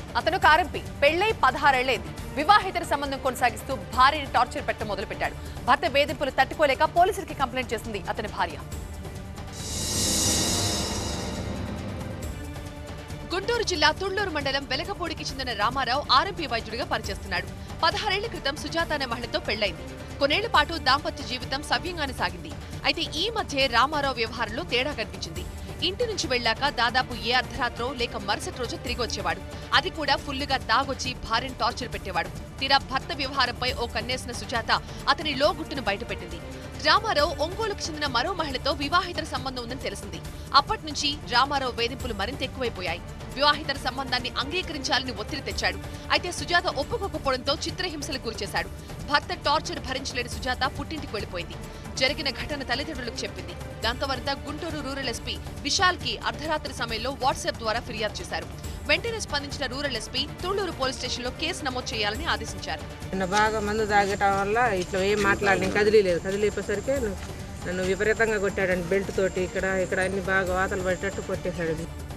అతను కారంపి పెళ్లై పదహారేళ్లైంది వివాహేతర సంబంధం కొనసాగిస్తూ భార్యని టార్చర్ పెట్టడం మొదలుపెట్టాడు భర్త వేధింపులు తట్టుకోలేక పోలీసులకి కంప్లైంట్ చేసింది అతని భార్య గుంటూరు జిల్లా తుళ్లూరు మండలం వెలగపూడికి చెందిన రామారావు ఆర్ఎంపీ వైద్యుడిగా పనిచేస్తున్నాడు పదహారేళ్ల క్రితం సుజాత అనే మహిళతో పెళ్లైంది కొన్నేళ్ల పాటు దాంపత్య జీవితం సవ్యంగానే సాగింది అయితే ఈ మధ్య రామారావు వ్యవహారంలో తేడా కనిపించింది ఇంటి నుంచి వెళ్ళాక దాదాపు ఏ అర్ధరాత్రో లేక మరుసటి రోజు తిరిగి వచ్చేవాడు అది కూడా ఫుల్లుగా తాగొచ్చి భార్యను టార్చర్ పెట్టేవాడు తీరా భర్త వ్యవహారంపై ఓ కన్నేసిన సుజాత అతని లోగుట్టును బయటపెట్టింది రామారావు ఒంగోలుకు చెందిన మరో మహిళతో వివాహితర సంబంధం ఉందని తెలిసింది అప్పటి నుంచి రామారావు వేధింపులు మరింత ఎక్కువైపోయాయి వివాహితర సంబంధాన్ని అంగీకరించాలని ఒత్తిడి తెచ్చాడు అయితే సుజాత ఒప్పుకోకపోవడంతో చిత్రహింసలకు గురిచేశాడు భర్త టార్చర్ భరించలేని సుజాత పుట్టింటికి వెళ్లిపోయింది జరిగిన ఘటన తల్లిదండ్రులకు చెప్పింది దాంతో వారంతా గుంటూరు రూరల్ ఎస్పీ విశాల్ కి అర్ధరాత్రి సమయంలో వాట్సాప్ ద్వారా ఫిర్యాదు చేశారు వెంటనే స్పందించిన రూరల్ ఎస్పీ తుళ్లూరు పోలీస్ స్టేషన్లో కేసు నమోదు చేయాలని ఆదేశించారు నిన్న బాగా మందు తాగటం వల్ల ఇట్లా ఏం మాట్లాడి నేను కదిలీలేదు కదిలిపోసరికి నన్ను విపరీతంగా కొట్టాడండి బెల్ట్ తోటి ఇక్కడ ఇక్కడ అన్ని బాగా వాతలు పడేటట్టు కొట్టేశాడు